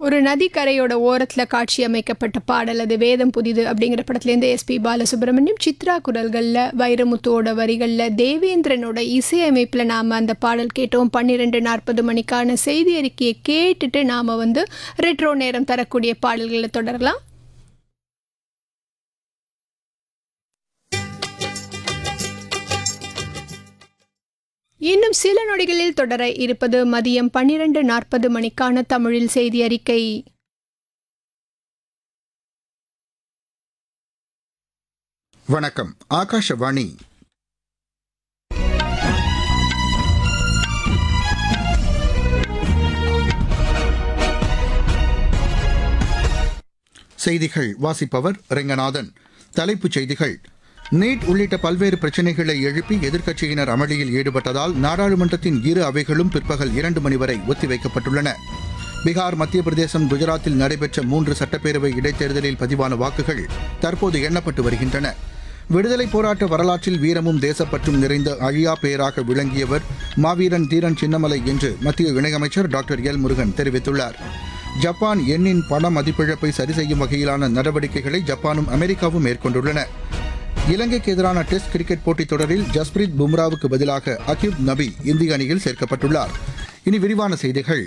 ஒரு நதிக்கரையோட ஓரத்தில் காட்சி அமைக்கப்பட்ட பாடல் அது வேதம் புதிது அப்படிங்கிற படத்துலேருந்து எஸ்பி பாலசுப்ரமணியம் சித்ரா குரல்களில் வைரமுத்துவோட வரிகளில் தேவேந்திரனோட இசையமைப்பில் நாம் அந்த பாடல் கேட்டோம் பன்னிரெண்டு நாற்பது மணிக்கான செய்தி அறிக்கையை கேட்டுட்டு நாம் வந்து ரெட்ரோ நேரம் தரக்கூடிய பாடல்களை தொடரலாம் இன்னும் சில நொடிகளில் தொடர இருப்பது மதியம் பன்னிரண்டு நாற்பது மணிக்கான தமிழில் செய்தி அறிக்கை வணக்கம் ஆகாஷவாணி செய்திகள் வாசிப்பவர் ரெங்கநாதன் தலைப்புச் செய்திகள் நீட் உள்ளிட்ட பல்வேறு பிரச்சினைகளை எழுப்பி எதிர்க்கட்சியினர் அமளியில் ஈடுபட்டதால் நாடாளுமன்றத்தின் இரு அவைகளும் பிற்பகல் இரண்டு மணி வரை ஒத்திவைக்கப்பட்டுள்ளன பீகார் மத்திய பிரதேசம் குஜராத்தில் நடைபெற்ற மூன்று சட்டப்பேரவை இடைத்தேர்தலில் பதிவான வாக்குகள் தற்போது எண்ணப்பட்டு வருகின்றன விடுதலைப் போராட்ட வரலாற்றில் வீரமும் தேசப்பற்றும் நிறைந்த அழியா பெயராக விளங்கியவர் மாவீரன் தீரன் சின்னமலை என்று மத்திய இணையமைச்சர் டாக்டர் எல் முருகன் தெரிவித்துள்ளார் ஜப்பான் எண்ணின் பண மதிப்பிழப்பை சரி செய்யும் வகையிலான நடவடிக்கைகளை ஜப்பானும் அமெரிக்காவும் மேற்கொண்டுள்ளன இலங்கைக்கு எதிரான டெஸ்ட் கிரிக்கெட் போட்டித் தொடரில் ஜஸ்பிரீத் பும்ராவுக்கு பதிலாக அகிப் நபி இந்திய அணியில் சேர்க்கப்பட்டுள்ளார் இனி விரிவான செய்திகள்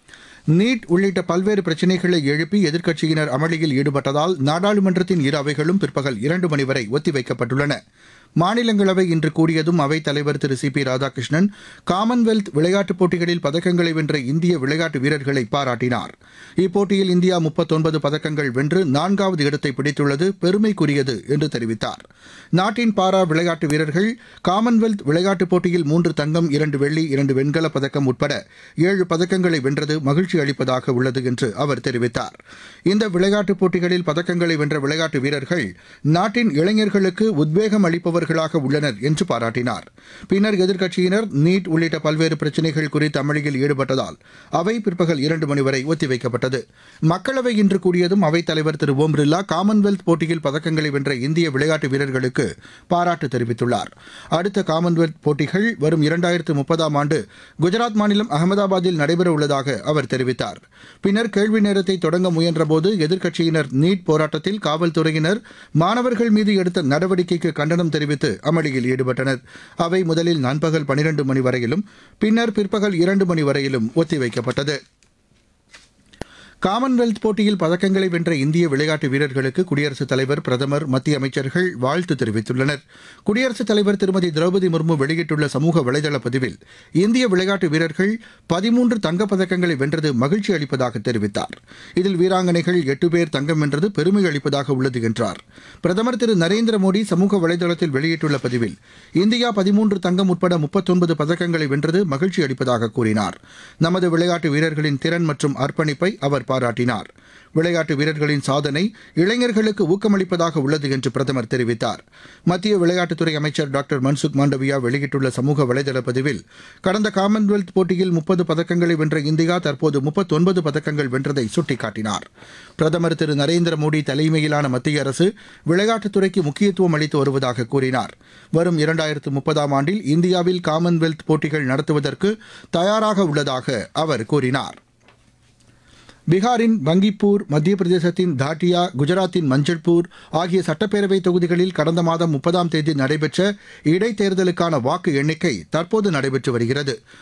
நீட் உள்ளிட்ட பல்வேறு பிரச்சினைகளை எழுப்பி எதிர்க்கட்சியினர் அமளியில் ஈடுபட்டதால் நாடாளுமன்றத்தின் இரு அவைகளும் பிற்பகல் இரண்டு மணி வரை ஒத்திவைக்கப்பட்டுள்ளன மாநிலங்களவை இன்று கூடியதும் அவைத் தலைவர் Thiru C P Radhakrishnan Commonwealth விளையாட்டுப் போட்டிகளில் பதக்கங்களை வென்ற இந்திய விளையாட்டு வீரர்களை பாராட்டினார் இப்போட்டியில் இந்தியா முப்பத்தொன்பது பதக்கங்கள் வென்று நான்காவது இடத்தை பிடித்துள்ளது பெருமைக்குரியது என்று தெரிவித்தார் நாட்டின் பாரா விளையாட்டு வீரர்கள் காமன்வெல்த் விளையாட்டுப் போட்டியில் மூன்று தங்கம் இரண்டு வெள்ளி இரண்டு வெண்கலப் பதக்கம் உட்பட ஏழு பதக்கங்களை வென்றது மகிழ்ச்சி அளிப்பதாக உள்ளது என்று அவர் தெரிவித்தார் இந்த விளையாட்டுப் போட்டிகளில் பதக்கங்களை வென்ற விளையாட்டு வீரர்கள் நாட்டின் இளைஞர்களுக்கு உத்வேகம் அளிப்பவர்களாக உள்ளனர் என்று பாராட்டினார் பின்னர் எதிர்க்கட்சியினர் நீட் உள்ளிட்ட பல்வேறு பிரச்சினைகள் குறித்து அமளியில் ஈடுபட்டதால் அவை பிற்பகல் இரண்டு மணி வரை ஒத்திவைக்கப்பட்டது மக்களவை இன்று கூடியதும் அவைத் தலைவர் திரு ஓம் பிர்லா காமன்வெல்த் போட்டியில் பதக்கங்களை வென்ற இந்திய விளையாட்டு வீரர்களுக்கு பாராட்டு தெரிவித்துள்ளார் அடுத்த காமன்வெல்த் போட்டிகள் வரும் இரண்டாயிரத்து முப்பதாம் ஆண்டு குஜராத் மாநிலம் அகமதாபாத்தில் நடைபெற உள்ளதாக அவர் தெரிவித்தார் பின்னர் கேள்வி நேரத்தை தொடங்க முயன்றபோது எதிர்க்கட்சியினர் நீட் போராட்டத்தில் காவல்துறையினர் மாணவர்கள் மீது எடுத்த நடவடிக்கைக்கு கண்டனம் தெரிவித்து அமளியில் ஈடுபட்டனர் அவை முதலில் நண்பகல் பனிரெண்டு மணி வரையிலும் பின்னர் பிற்பகல் இரண்டு மணி வரையிலும் ஒத்திவைக்கப்பட்டது காமன்வெல்த் போட்டியில் பதக்கங்களை வென்ற இந்திய விளையாட்டு வீரர்களுக்கு குடியரசுத் தலைவர் பிரதமர் மத்திய அமைச்சர்கள் வாழ்த்து தெரிவித்துள்ளனர் குடியரசுத் தலைவர் திருமதி திரௌபதி முர்மு வெளியிட்டுள்ள சமூக வலைதள பதிவில் இந்திய விளையாட்டு வீரர்கள் பதிமூன்று தங்கப்பதக்கங்களை வென்றது மகிழ்ச்சி அளிப்பதாக தெரிவித்தார் இதில் வீராங்கனைகள் எட்டு பேர் தங்கம் வென்றது பெருமை அளிப்பதாக உள்ளது என்றார் பிரதமர் திரு நரேந்திர மோடி சமூக வலைதளத்தில் வெளியிட்டுள்ள பதிவில் இந்தியா பதிமூன்று தங்கம் உட்பட முப்பத்தொன்பது பதக்கங்களை வென்றது மகிழ்ச்சி அளிப்பதாக கூறினார் நமது விளையாட்டு வீரர்களின் திறன் மற்றும் அர்ப்பணிப்பை அவர் பாராட்டினார் விளையாட்டு வீரர்களின் சாதனை இளைஞர்களுக்கு ஊக்கமளிப்பதாக உள்ளது என்று பிரதமர் தெரிவித்தார் மத்திய விளையாட்டுத்துறை அமைச்சர் டாக்டர் மன்சுக் மாண்டவியா வெளியிட்டுள்ள சமூக வலைதள பதிவில் கடந்த காமன்வெல்த் போட்டியில் முப்பது பதக்கங்களை வென்ற இந்தியா தற்போது முப்பத்தொன்பது பதக்கங்கள் வென்றதை சுட்டிக்காட்டினார் பிரதமர் திரு நரேந்திர மோடி தலைமையிலான மத்திய அரசு விளையாட்டுத்துறைக்கு முக்கியத்துவம் அளித்து வருவதாக கூறினார் வரும் இரண்டாயிரத்து முப்பதாம் ஆண்டில் இந்தியாவில் காமன்வெல்த் போட்டிகள் நடத்துவதற்கு தயாராக உள்ளதாக அவர் கூறினார் பீகாரின் பங்கிப்பூர் மத்திய பிரதேசத்தின் தாட்டியா குஜராத்தின் மஞ்சள்பூர் ஆகிய சட்டப்பேரவை தொகுதிகளில் கடந்த மாதம் முப்பதாம் தேதி நடைபெற்ற இடைத்தேர்தலுக்கான வாக்கு எண்ணிக்கை தற்போது நடைபெற்று வருகிறது